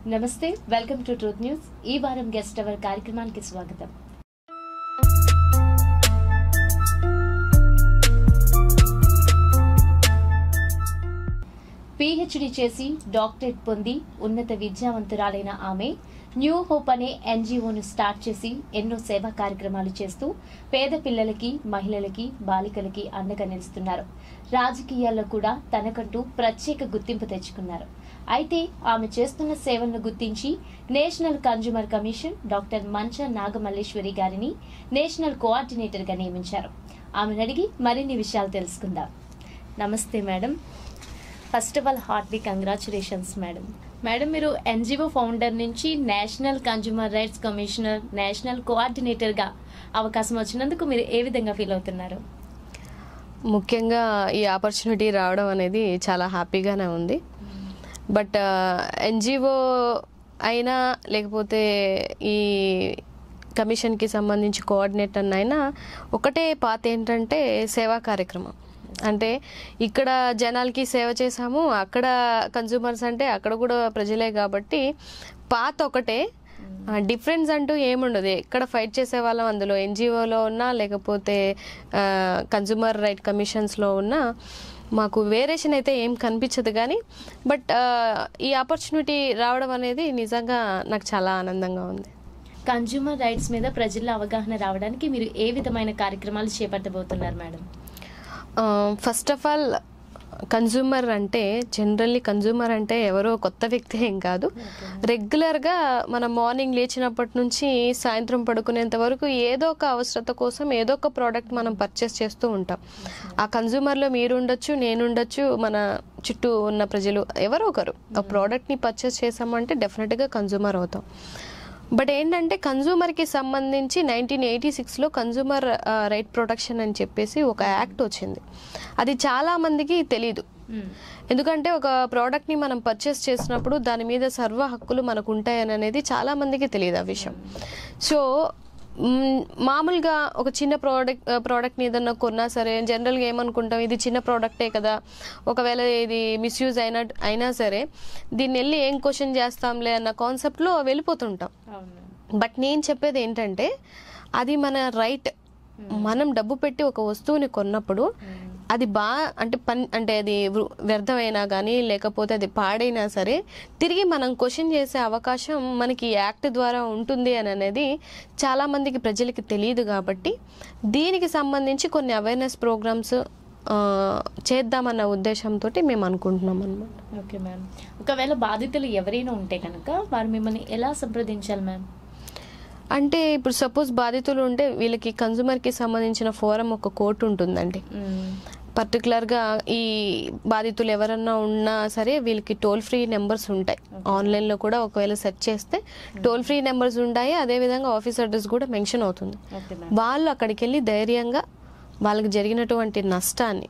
నమస్తే welcome to truth news ఈ వారం గెస్ట్ అవర్ కార్యక్రమానికి స్వాగతం పిహెచ్డి చేసి డాక్టరేట్ పొంది ఉన్నత విద్యావంతురాలైన ఆమె న్యూ హోప్ అనే ఎన్జిఓను స్టార్ట్ చేసి ఎన్నో సేవా కార్యక్రమాలు చేస్తూ పేద పిల్లలకి మహిళలకి బాలికలకి అండగా నిలుస్తున్నారు రాజకీయాల్లో కూడా తనకంటూ ప్రత్యేక గుర్తింపు తెచ్చుకున్నారు అయితే ఆమె చేస్తున్న సేవలను గుర్తించి national consumer commission doctor Mancha Nagamalleswari గారిని నేషనల్ కోఆర్డినేటర్ గా నియమించారు ఆమెను అడిగి మరిన్ని విషయాలు తెలుసుకుందాం నమస్తే madam first of all heartily congratulations madam madam మీరు ఎన్జిఓ ఫౌండర్ నుంచి national consumer rights commissioner national కోఆర్డినేటర్గా అవకాశం వచ్చినందుకు మీరు ఏ విధంగా ఫీల్ అవుతున్నారు ముఖ్యంగా ఈ ఆపర్చునిటీ రావడం అనేది చాలా హ్యాపీగానే ఉంది బట్ ఎన్జిఓ అయినా లేకపోతే ఈ కమిషన్కి సంబంధించి కోఆర్డినేటర్ అయినా ఒకటే పాత ఏంటంటే సేవా కార్యక్రమం అంటే ఇక్కడ జనాలకి సేవ చేసాము అక్కడ కన్జ్యూమర్స్ అంటే అక్కడ కూడా ప్రజలే కాబట్టి పాత ఒకటే డిఫరెన్స్ అంటూ ఏముండదు ఎక్కడ ఫైట్ చేసే వాళ్ళం అందులో ఎన్జిఓలో ఉన్నా లేకపోతే కన్జ్యూమర్ రైట్ కమిషన్స్లో ఉన్నా మాకు వేరియేషన్ అయితే ఏం కనిపించదు కానీ బట్ ఈ ఆపర్చునిటీ రావడం అనేది నిజంగా నాకు చాలా ఆనందంగా ఉంది కన్జ్యూమర్ రైట్స్ మీద ప్రజల్లో అవగాహన రావడానికి మీరు ఏ విధమైన కార్యక్రమాలు చేపట్టబోతున్నారు madam first of all consumer అంటే జనరల్లీ కన్జ్యూమర్ అంటే ఎవరో కొత్త వ్యక్తి ఏం కాదు రెగ్యులర్గా మనం మార్నింగ్ లేచినప్పటి నుంచి సాయంత్రం పడుకునేంత వరకు ఏదో ఒక అవసరత కోసం ఏదో ఒక ప్రోడక్ట్ మనం పర్చేస్ చేస్తూ ఉంటాం ఆ కన్జ్యూమర్లో మీరు ఉండొచ్చు నేను ఉండొచ్చు మన చుట్టూ ఉన్న ప్రజలు ఎవరో ఒకరు ఆ ప్రోడక్ట్ని పర్చేస్ చేసామంటే డెఫినెట్గా కన్జ్యూమర్ అవుతాం బట్ ఏంటంటే కన్జ్యూమర్కి సంబంధించి నైన్టీన్ ఎయిటీ సిక్స్లో కన్జ్యూమర్ రైట్ ప్రొటెక్షన్ అని చెప్పేసి ఒక యాక్ట్ వచ్చింది అది చాలా మందికి తెలీదు ఎందుకంటే ఒక ప్రోడక్ట్ని మనం పర్చేస్ చేసినప్పుడు దాని మీద సర్వ హక్కులు మనకు ఉంటాయని అనేది చాలా మందికి తెలియదు ఆ విషయం సో మ్, మామూలుగా ఒక చిన్న ప్రోడక్ట్ ప్రోడక్ట్ని ఏదన్నా కొన్నా సరే జనరల్గా ఏమనుకుంటాం ఇది చిన్న ప్రోడక్టే కదా ఒకవేళ ఇది మిస్యూజ్ అయినా అయినా సరే దీన్ని వెళ్ళి ఏం క్వశ్చన్ చేస్తాంలే అన్న కాన్సెప్ట్లో వెళ్ళిపోతుంటాం అవును బట్ నేను చెప్పేది ఏంటంటే అది మన రైట్ మనం డబ్బు పెట్టి ఒక వస్తువుని కొన్నప్పుడు అది బా అంటే పని అంటే అది వృ- వ్యర్థమైనా కానీ లేకపోతే అది పాడైనా సరే తిరిగి మనం క్వశ్చన్ చేసే అవకాశం మనకి ఈ యాక్ట్ ద్వారా ఉంటుంది అని అనేది చాలా మందికి ప్రజలకి తెలియదు కాబట్టి దీనికి సంబంధించి కొన్ని అవేర్నెస్ ప్రోగ్రామ్స్ చేద్దామన్న ఉద్దేశంతో మేము అనుకుంటున్నాం అనమాట ఓకే మ్యామ్ ఒకవేళ బాధితులు ఎవరైనా ఉంటే కనుక వారు మిమ్మల్ని ఎలా సంప్రదించాలి మ్యామ్ అంటే ఇప్పుడు సపోజ్ బాధితులు ఉంటే వీళ్ళకి కన్జ్యూమర్కి సంబంధించిన ఫోరం ఒక కోర్టు ఉంటుందండి పర్టికులర్గా ఈ బాధితులు ఎవరన్నా ఉన్నా సరే వీళ్ళకి టోల్ ఫ్రీ నెంబర్స్ ఉంటాయి ఆన్లైన్లో కూడా ఒకవేళ సెర్చ్ చేస్తే టోల్ ఫ్రీ నెంబర్స్ ఉంటాయి అదేవిధంగా ఆఫీస్ అడ్రస్ కూడా మెన్షన్ అవుతుంది ఓకే మ్యామ్ వాళ్ళు అక్కడికి వెళ్ళి ధైర్యంగా వాళ్ళకి జరిగినటువంటి నష్టాన్ని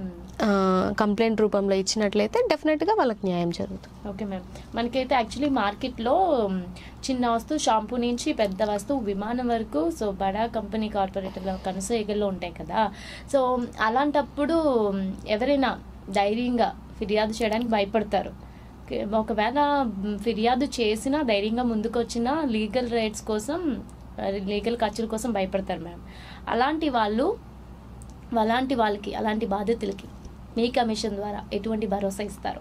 కంప్లైంట్ రూపంలో ఇచ్చినట్లయితే డెఫినెట్గా వాళ్ళకి న్యాయం జరుగుతుంది ఓకే మ్యామ్ మనకైతే యాక్చువల్లీ మార్కెట్లో మ్, చిన్న వస్తువు షాంపూ నుంచి పెద్ద వస్తువు విమానం వరకు సో బడా కంపెనీ కార్పొరేటర్ల కనసైగల్లో ఉంటాయి కదా సో అలాంటప్పుడు మ్, ఎవరైనా ధైర్యంగా ఫిర్యాదు చేయడానికి భయపడతారు ఓకే, ఒకవేళ మ్, ఫిర్యాదు చేసినా ధైర్యంగా ముందుకు వచ్చినా లీగల్ రైట్స్ కోసం లీగల్ ఖర్చుల కోసం భయపడతారు మ్యామ్ అలాంటి వాళ్ళు అలాంటి వాళ్ళకి అలాంటి బాధితులకి మీ కమిషన్ ద్వారా ఎటువంటి భరోసా ఇస్తారు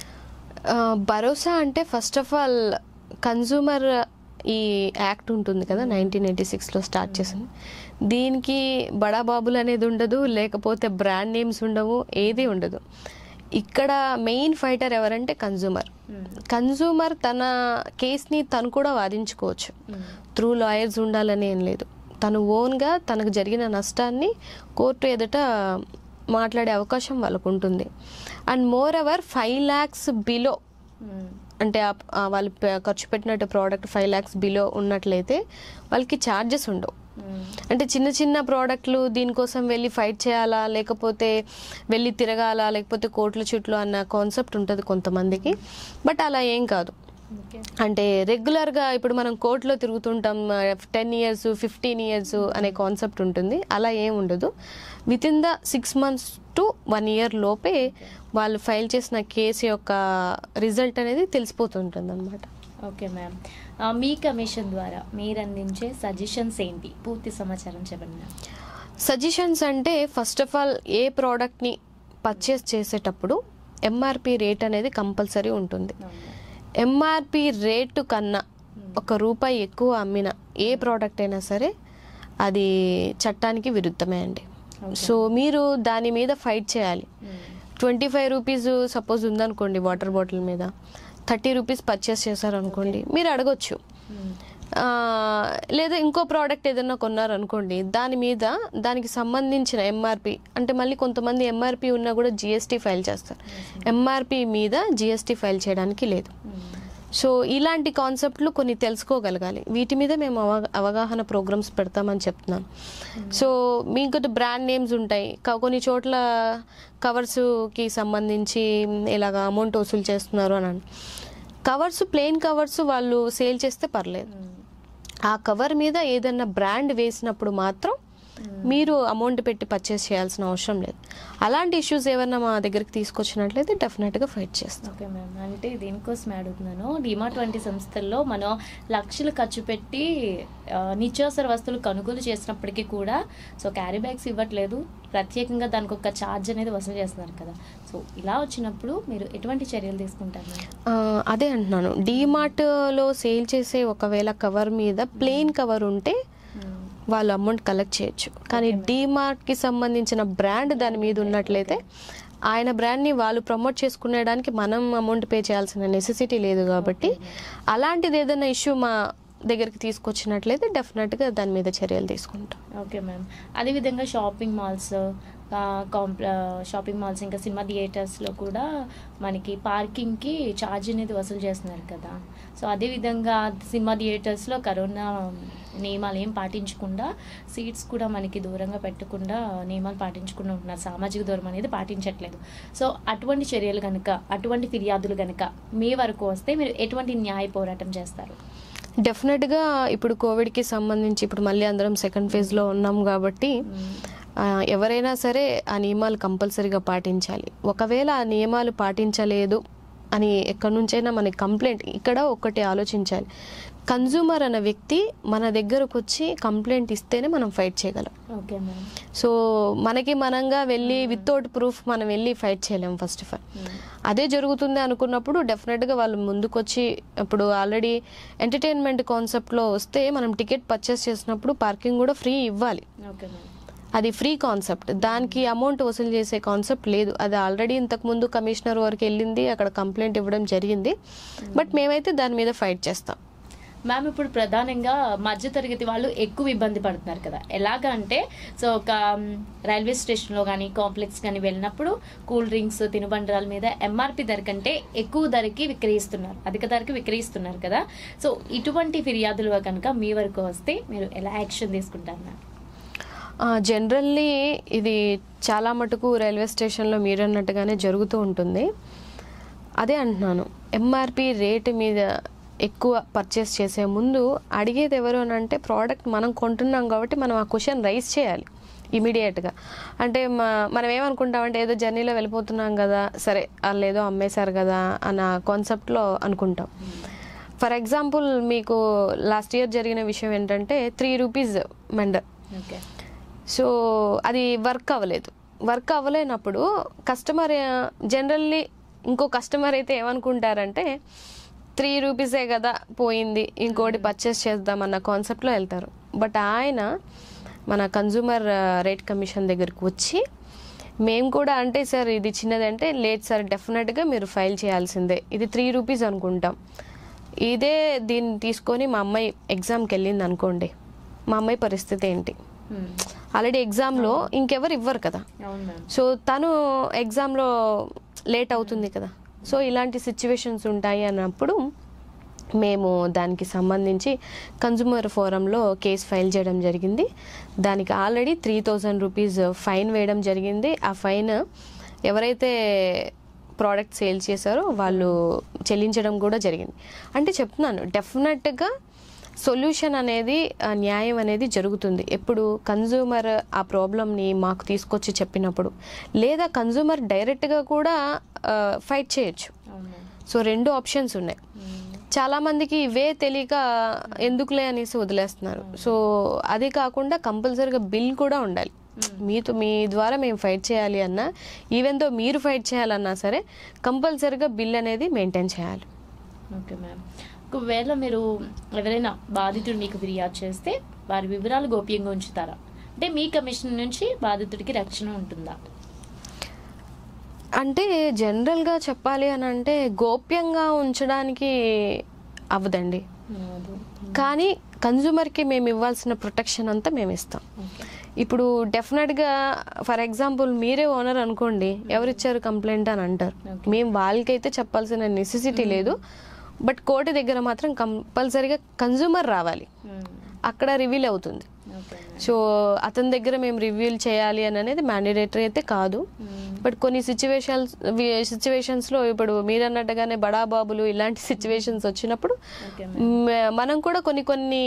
ఆ, భరోసా అంటే ఫస్ట్ ఆఫ్ ఆల్ కన్జ్యూమర్ ఈ యాక్ట్ ఉంటుంది కదా నైన్టీన్ ఎయిటీ సిక్స్లో స్టార్ట్ చేసింది దీనికి బడాబాబులు అనేది ఉండదు లేకపోతే బ్రాండ్ నేమ్స్ ఉండవు ఏది ఉండదు ఇక్కడ మెయిన్ ఫైటర్ ఎవరంటే కన్జ్యూమర్ కన్జ్యూమర్ తన కేస్ని తను కూడా వాదించుకోవచ్చు త్రూ లాయర్స్ ఉండాలని ఏం లేదు తను ఓన్గా తనకు జరిగిన నష్టాన్ని కోర్టు ఎదుట మాట్లాడే అవకాశం వాళ్ళకు ఉంటుంది and moreover five lakhs below అంటే ఆ- ఆ వాళ్ళు పె- ఖర్చు పెట్టినట్టు ప్రోడక్ట్ ఫైవ్ ల్యాక్స్ బిలో ఉన్నట్లయితే వాళ్ళకి ఛార్జెస్ ఉండవు అంటే చిన్న చిన్న ప్రోడక్ట్లు దీనికోసం వెళ్ళి ఫైట్ చేయాలా లేకపోతే వెళ్ళి తిరగాలా లేకపోతే కోట్ల చుట్లు అన్న కాన్సెప్ట్ ఉంటుంది కొంతమందికి బట్ అలా ఏం కాదు ఓకే అంటే రెగ్యులర్గా ఇప్పుడు మనం కోర్టులో తిరుగుతుంటాం టెన్ ఇయర్స్ ఫిఫ్టీన్ ఇయర్స్ అనే కాన్సెప్ట్ ఉంటుంది అలా ఏం ఉండదు within the six months to one year లోపే వాళ్ళు ఫైల్ చేసిన కేసు యొక్క రిజల్ట్ అనేది తెలిసిపోతుంటుంది అనమాట ఓకే మ్యామ్ ఆ, మీ కమిషన్ ద్వారా మీరు అందించే సజెషన్స్ ఏంటి పూర్తి సమాచారం చెప్పండి మ్యామ్ సజెషన్స్ అంటే ఫస్ట్ ఆఫ్ ఆల్ ఏ ప్రోడక్ట్ని పర్చేస్ చేసేటప్పుడు ఎంఆర్పి రేట్ అనేది కంపల్సరీ ఉంటుంది అవును మ్యామ్. ఎంఆర్పి రేటు కన్నా ఒక రూపాయి ఎక్కువ అమ్మిన ఏ ప్రోడక్ట్ అయినా సరే అది చట్టానికి విరుద్ధమే అండి Okay. సో మీరు దాని మీద ఫైట్ చేయాలి మ్మ్. ట్వంటీ ఫైవ్ రూపీస్ సపోజ్ ఉందనుకోండి వాటర్ బాటిల్ మీద థర్టీ రూపీస్ పర్చేస్ చేశారనుకోండి మీరు అడగొచ్చు మ్మ్. ఆ, లేదా ఇంకో ప్రోడక్ట్ ఏదైనా కొన్నారనుకోండి దాని మీద దానికి సంబంధించిన ఎంఆర్పి అంటే మళ్ళీ కొంతమంది ఎంఆర్పి ఉన్నా కూడా జిఎస్టీ ఫైల్ చేస్తారు ఎంఆర్పి మీద జిఎస్టీ ఫైల్ చేయడానికి లేదు మ్మ్. సో ఇలాంటి కాన్సెప్ట్లు కొన్ని తెలుసుకోగలగాలి వీటి మీద మేము అవగా అవగాహన ప్రోగ్రామ్స్ పెడతామని చెప్తున్నాను సో మీకు బ్రాండ్ నేమ్స్ ఉంటాయి క- కొన్ని చోట్ల కవర్స్కి సంబంధించి ఇలాగ అమౌంట్ వసూలు చేస్తున్నారు అని అని. కవర్స్ ప్లెయిన్ కవర్స్ వాళ్ళు సేల్ చేస్తే పర్లేదు మ్మ్. ఆ కవర్ మీద ఏదన్నా బ్రాండ్ వేసినప్పుడు మాత్రం మీరు అమౌంట్ పెట్టి పర్చేస్ చేయాల్సిన అవసరం లేదు అలాంటి ఇష్యూస్ ఏమన్నా మా దగ్గరికి తీసుకొచ్చినట్లయితే డెఫినెట్గా ఫైట్ చేస్తాం ఓకే మ్యామ్ అంటే దీనికోసం అడుగుతున్నాను డిమార్ట్ వంటి సంస్థల్లో మనం లక్షలు ఖర్చు పెట్టి ఆ, నిత్యావసర వస్తువులు కొనుగోలు చేసినప్పటికీ కూడా సో క్యారీ బ్యాగ్స్ ఇవ్వట్లేదు ప్రత్యేకంగా దానికి ఒక ఛార్జ్ అనేది వసూలు చేస్తున్నారు కదా సో ఇలా వచ్చినప్పుడు మీరు ఎటువంటి చర్యలు తీసుకుంటారు మ్యామ్? ఆ, అదే అంటున్నాను డీమార్ట్లో సేల్ చేసే ఒకవేళ కవర్ మీద ప్లెయిన్ కవర్ ఉంటే మ్మ్. వాళ్ళు అమౌంట్ కలెక్ట్ చేయొచ్చు కానీ డీమార్ట్కి సంబంధించిన బ్రాండ్ దాని మీద ఉన్నట్లయితే ఆయన బ్రాండ్ని వాళ్ళు ప్రమోట్ చేసుకునేడానికి మనం అమౌంట్ పే చేయాల్సిన నెసెసిటీ లేదు కాబట్టి అలాంటిది ఏదైనా ఇష్యూ మా దగ్గరికి తీసుకొచ్చినట్లయితే డెఫినెట్గా దాని మీద చర్యలు తీసుకుంటాం ఓకే మ్యామ్ అదేవిధంగా షాపింగ్ మాల్స్ కాంప్ షాపింగ్ మాల్స్ ఇంకా సినిమా థియేటర్స్లో కూడా మనకి పార్కింగ్కి ఛార్జ్ అనేది వసూలు చేస్తున్నారు కదా సో అదేవిధంగా సినిమా థియేటర్స్లో కరోనా నియమాలు ఏం పాటించకుండా సీట్స్ కూడా మనకి దూరంగా పెట్టకుండా నియమాలు పాటించకుండా ఉంటున్నారు సామాజిక దూరం అనేది పాటించట్లేదు సో అటువంటి చర్యలు కనుక అటువంటి ఫిర్యాదులు కనుక మీ వరకు వస్తే మీరు ఎటువంటి న్యాయ పోరాటం చేస్తారు డెఫినెట్గా ఇప్పుడు కోవిడ్కి సంబంధించి ఇప్పుడు మళ్ళీ అందరం సెకండ్ ఫేజ్లో ఉన్నాం కాబట్టి ఆ, ఎవరైనా సరే ఆ నియమాలు కంపల్సరీగా పాటించాలి ఒకవేళ ఆ నియమాలు పాటించలేదు అని ఎక్కడి నుంచైనా మనకి కంప్లైంట్ ఇక్కడ ఒక్కటి ఆలోచించాలి కన్జ్యూమర్ అన్న వ్యక్తి మన దగ్గరకు వచ్చి కంప్లైంట్ ఇస్తేనే మనం ఫైట్ చేయగలం ఓకే మ్యామ్ సో మనకి మనంగా వెళ్ళి వితౌట్ ప్రూఫ్ మనం వెళ్ళి ఫైట్ చేయలేం ఫస్ట్ ఆఫ్ ఆల్ అదే జరుగుతుంది అనుకున్నప్పుడు డెఫినెట్గా వాళ్ళు ముందుకొచ్చి ఇప్పుడు ఆల్రెడీ ఎంటర్టైన్మెంట్ కాన్సెప్ట్లో వస్తే మనం టికెట్ పర్చేస్ చేసినప్పుడు పార్కింగ్ కూడా ఫ్రీ ఇవ్వాలి ఓకే మ్యామ్ అది ఫ్రీ కాన్సెప్ట్ దానికి అమౌంట్ వసూలు చేసే కాన్సెప్ట్ లేదు అది ఆల్రెడీ ఇంతకుముందు కమిషనర్ వరకు వెళ్ళింది అక్కడ కంప్లైంట్ ఇవ్వడం జరిగింది బట్ మేమైతే దాని మీద ఫైట్ చేస్తాం మ్యామ్ ఇప్పుడు ప్రధానంగా మధ్యతరగతి వాళ్ళు ఎక్కువ ఇబ్బంది పడుతున్నారు కదా ఎలాగ అంటే సో ఒక మ్, రైల్వే స్టేషన్లో కానీ కాంప్లెక్స్ కానీ వెళ్ళినప్పుడు కూల్ డ్రింక్స్ తినుబండరాల మీద ఎంఆర్పి ధర కంటే ఎక్కువ ధరకి విక్రయిస్తున్నారు అధిక ధరకి విక్రయిస్తున్నారు కదా సో ఇటువంటి ఫిర్యాదులు కనుక మీ వరకు వస్తే మీరు ఎలా యాక్షన్ తీసుకుంటారు మ్యామ్ జనరల్లీ ఇది చాలా మటుకు రైల్వే స్టేషన్లో మీరు అన్నట్టుగానే జరుగుతూ ఉంటుంది అదే అంటున్నాను ఎంఆర్పి రేటు మీద ఎక్కువ పర్చేస్ చేసే ముందు అడిగేది ఎవరు అని అంటే ప్రోడక్ట్ మనం కొంటున్నాం కాబట్టి మనం ఆ క్వశ్చన్ రైజ్ చేయాలి ఇమీడియట్గా అంటే మా మనం ఏమనుకుంటామంటే ఏదో జర్నీలో వెళ్ళిపోతున్నాం కదా సరే వాళ్ళు ఏదో అమ్మేశారు కదా అన్న కాన్సెప్ట్లో అనుకుంటాం ఫర్ ఎగ్జాంపుల్ మీకు లాస్ట్ ఇయర్ జరిగిన విషయం ఏంటంటే త్రీ రూపీస్ మెండర్ ఓకే సో అది వర్క్ అవ్వలేదు వర్క్ అవ్వలేనప్పుడు కస్టమర్ జనరల్లీ ఇంకో కస్టమర్ అయితే ఏమనుకుంటారంటే త్రీ రూపీసే కదా పోయింది ఇంకోటి పర్చేస్ చేద్దాం అన్న కాన్సెప్ట్లో వెళ్తారు బట్ ఆయన మన కన్జ్యూమర్ రేట్ కమిషన్ దగ్గరికి వచ్చి మేము కూడా అంటే సార్ ఇది చిన్నది అంటే లేదు సార్ డెఫినెట్గా మీరు ఫైల్ చేయాల్సిందే ఇది త్రీ రూపీస్ అనుకుంటాం ఇదే దీన్ని తీసుకొని మా అమ్మాయి ఎగ్జామ్కి వెళ్ళింది అనుకోండి మా అమ్మాయి పరిస్థితి ఏంటి మ్మ్. ఆల్రెడీ ఎగ్జామ్లో ఇంకెవరు ఇవ్వరు కదా అవును మ్యామ్ సో తను ఎగ్జామ్లో లేట్ అవుతుంది కదా సో ఇలాంటి సిచ్యువేషన్స్ ఉంటాయి అన్నప్పుడు మేము దానికి సంబంధించి కన్జ్యూమర్ ఫోరంలో కేసు ఫైల్ చేయడం జరిగింది దానికి already three thousand rupees fine వేయడం జరిగింది ఆ ఫైన్ ఎవరైతే ప్రోడక్ట్ సేల్ చేశారో వాళ్ళు చెల్లించడం కూడా జరిగింది అంటే చెప్తున్నాను డెఫినెట్గా సొల్యూషన్ అనేది ఆ, న్యాయం అనేది జరుగుతుంది ఎప్పుడు కన్జ్యూమర్ ఆ ప్రాబ్లమ్ని మాకు తీసుకొచ్చి చెప్పినప్పుడు లేదా కన్జ్యూమర్ డైరెక్ట్గా కూడా ఫైట్ చేయొచ్చు అవును మ్యామ్ సో రెండు ఆప్షన్స్ ఉన్నాయి మ్మ్. చాలా మందికి ఇవే తెలియక ఎందుకులే అనేసి వదిలేస్తున్నారు సో అది కాకుండా కంపల్సరీగా బిల్ కూడా ఉండాలి మీతో మీ ద్వారా మేము ఫైట్ చేయాలి అన్నా ఈవెన్ దో మీరు ఫైట్ చేయాలన్నా సరే కంపల్సరీగా బిల్ అనేది మెయింటైన్ చేయాలి ఓకే మ్యామ్ ఒకవేళ మీరు ఎవరైనా బాధితుడు మీకు ఫిర్యాదు చేస్తే వారి వివరాలు గోప్యంగా ఉంచుతారా అంటే మీ కమిషన్ నుంచి బాధితుడికి రక్షణ ఉంటుందా అంటే జనరల్గా చెప్పాలి అని అంటే గోప్యంగా ఉంచడానికి అవ్వదండి లేదు. కానీ కన్జ్యూమర్కి మేము ఇవ్వాల్సిన ప్రొటెక్షన్ అంతా మేము ఇస్తాం ఓకే ఇప్పుడు డెఫినెట్గా ఫర్ ఎగ్జాంపుల్ మీరే ఓనర్ అనుకోండి ఎవరిచ్చారు కంప్లైంట్ అని అంటారు Okay. మేము వాళ్ళకైతే చెప్పాల్సిన నెసెసిటీ లేదు బట్ కోర్టు దగ్గర మాత్రం కంపల్సరీగా కన్జ్యూమర్ రావాలి మ్మ్. అక్కడ రివీల్ అవుతుంది ఓకే మ్యామ్. సో అతని దగ్గర మేము రివ్యూల్ చేయాలి అని అనేది మ్యాండేటరీ అయితే కాదు మ్మ్. బట్ కొన్ని సిచ్యువేషన్స్ సిచ్యువేషన్స్లో ఇప్పుడు మీరు అన్నట్టుగానే బడా బాబులు ఇలాంటి సిచ్యువేషన్స్ వచ్చినప్పుడు ఓకే మ్యామ్. మ- మనం కూడా కొన్ని కొన్ని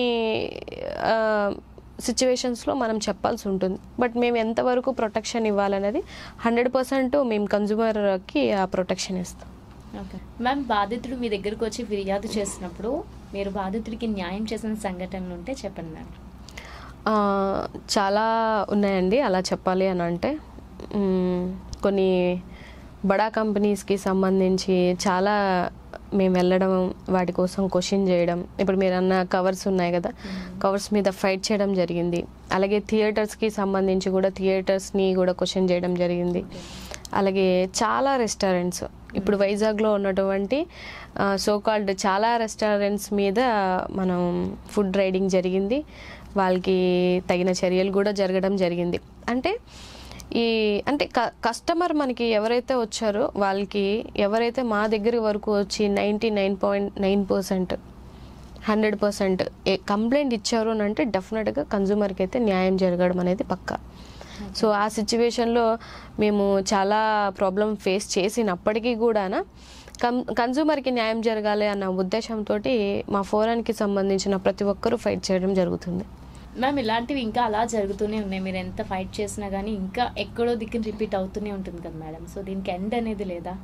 సిచ్యువేషన్స్లో మనం చెప్పాల్సి ఉంటుంది బట్ మేము ఎంతవరకు ప్రొటెక్షన్ ఇవ్వాలనేది హండ్రెడ్ పర్సెంట్ మేము కన్జ్యూమర్కి ఆ ప్రొటెక్షన్ ఇస్తాం ఓకే మ్యామ్ బాధితుడు మీ దగ్గరకు వచ్చి ఫిర్యాదు చేసినప్పుడు మీరు బాధితుడికి న్యాయం చేసిన సంఘటనలు ఉంటే చెప్పండి మ్యామ్ ఆ, చాలా ఉన్నాయండి అలా చెప్పాలి అని అంటే మ్, కొన్ని బడా కంపెనీస్కి సంబంధించి చాలా మేము వెళ్ళడం వాటి కోసం క్వశ్చన్ చేయడం ఇప్పుడు మీరు అన్న కవర్స్ ఉన్నాయి కదా కవర్స్ మీద ఫైట్ చేయడం జరిగింది అలాగే థియేటర్స్కి సంబంధించి కూడా థియేటర్స్ని కూడా క్వశ్చన్ చేయడం జరిగింది అలాగే చాలా రెస్టారెంట్స్ ఇప్పుడు వైజాగ్లో ఉన్నటువంటి సో కాల్డ్ చాలా రెస్టారెంట్స్ మీద మనం ఫుడ్ రైడింగ్ జరిగింది వాళ్ళకి తగిన చర్యలు కూడా జరగడం జరిగింది అంటే ఈ అంటే క కస్టమర్ మనకి ఎవరైతే వచ్చారో వాళ్ళకి ఎవరైతే మా దగ్గర వరకు వచ్చి ninety nine point nine percent hundred percent complaint ఇచ్చారు అని అంటే డెఫినెట్గా కన్జ్యూమర్కి అయితే న్యాయం జరగడం అనేది పక్కా సో ఆ సిచ్యువేషన్లో మేము చాలా ప్రాబ్లం ఫేస్ చేసినప్పటికీ కూడా కన్ కన్జ్యూమర్కి న్యాయం జరగాలి అన్న ఉద్దేశంతో మా ఫోరానికి సంబంధించిన ప్రతి ఒక్కరూ ఫైట్ చేయడం జరుగుతుంది మ్యామ్ ఇలాంటివి ఇంకా అలా జరుగుతూనే ఉన్నాయి మీరు ఎంత ఫైట్ చేసినా కానీ ఇంకా ఎక్కడో దిక్కున రిపీట్ అవుతూనే ఉంటుంది కదా మేడం సో దీనికి ఎండ్ అనేది లేదా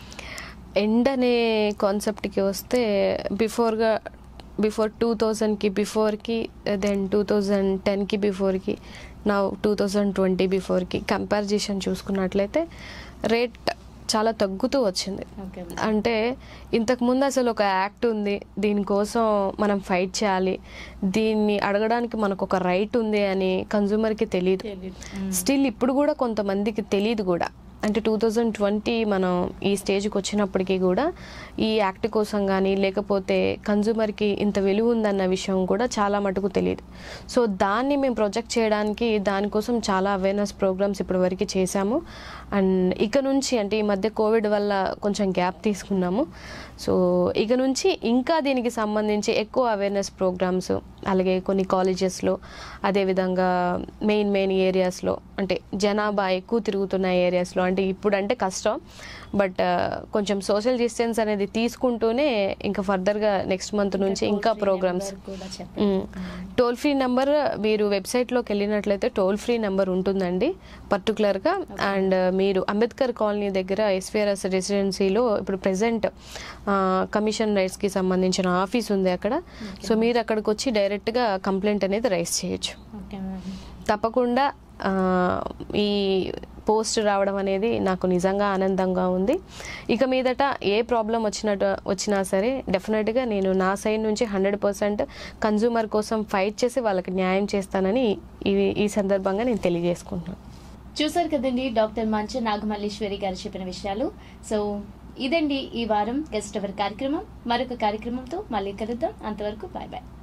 ఎండ్ అనే కాన్సెప్ట్కి వస్తే బిఫోర్గా బిఫోర్ టూ థౌజండ్కి బిఫోర్కి దెన్ టూ థౌజండ్ టెన్కి బిఫోర్కి నా టూ థౌజండ్ ట్వంటీ బిఫోర్కి కంపారిజేషన్ చూసుకున్నట్లయితే రేట్ చాలా తగ్గుతూ వచ్చింది ఓకే అంటే ఇంతకుముందు అసలు ఒక యాక్ట్ ఉంది దీనికోసం మనం ఫైట్ చేయాలి దీన్ని అడగడానికి మనకు ఒక రైట్ ఉంది అని కన్జ్యూమర్కి తెలియదు తెలీదు స్టిల్ ఇప్పుడు కూడా కొంతమందికి తెలియదు కూడా అంటే టూ థౌజండ్ ట్వంటీ మనం ఈ స్టేజ్కి వచ్చినప్పటికీ కూడా ఈ యాక్ట్ కోసం కానీ లేకపోతే కన్జ్యూమర్కి ఇంత విలువ ఉందన్న విషయం కూడా చాలా మటుకు తెలియదు సో దాన్ని మేము ప్రొజెక్ట్ చేయడానికి దానికోసం చాలా అవేర్నెస్ ప్రోగ్రామ్స్ ఇప్పటివరకు చేశాము అండ్ ఇక నుంచి అంటే ఈ మధ్య కోవిడ్ వల్ల కొంచెం గ్యాప్ తీసుకున్నాము సో ఇక నుంచి ఇంకా దీనికి సంబంధించి ఎక్కువ అవేర్నెస్ ప్రోగ్రామ్స్ అలాగే కొన్ని కాలేజెస్లో అదేవిధంగా మెయిన్ మెయిన్ ఏరియాస్లో అంటే జనాభా ఎక్కువ తిరుగుతున్న ఏరియాస్లో అంటే ఇప్పుడు అంటే కష్టం బట్ కొంచెం సోషల్ డిస్టెన్స్ అనేది తీసుకుంటూనే ఇంకా ఫర్దర్గా నెక్స్ట్ మంత్ నుంచి ఇంకా ప్రోగ్రామ్స్ కూడా చెప్పండి టోల్ ఫ్రీ నెంబర్ మీరు వెబ్సైట్లోకి వెళ్ళినట్లయితే టోల్ ఫ్రీ నెంబర్ ఉంటుందండి పర్టికులర్గా అండ్ మీరు అంబేద్కర్ కాలనీ దగ్గర ఎస్విఆర్ఎస్ రెసిడెన్సీలో ఇప్పుడు ప్రెసెంట్ కమిషన్ రైట్స్కి సంబంధించిన ఆఫీస్ ఉంది అక్కడ సో మీరు అక్కడికి వచ్చి డైరెక్ట్గా కంప్లైంట్ అనేది రైస్ చేయొచ్చు ఓకే మ్యామ్ తప్పకుండా ఆ, ఈ పోస్ట్ రావడం అనేది నాకు నిజంగా ఆనందంగా ఉంది ఇక మీదట ఏ ప్రాబ్లం వచ్చినట్టు వచ్చినా సరే డెఫినెట్గా నేను నా సైడ్ నుంచి హండ్రెడ్ పర్సెంట్ కన్జ్యూమర్ కోసం ఫైట్ చేసి వాళ్ళకి న్యాయం చేస్తానని ఈ ఈ సందర్భంగా నేను తెలియజేసుకుంటున్నాను చూసారు కదండి డాక్టర్ మంచ నాగమల్లేశ్వరి గారు చెప్పిన విషయాలు సో ఇదండి ఈ వారం గెస్ట్ అవర్ కార్యక్రమం మరొక కార్యక్రమంతో మళ్ళీ కలుద్దాం అంతవరకు బాయ్ బాయ్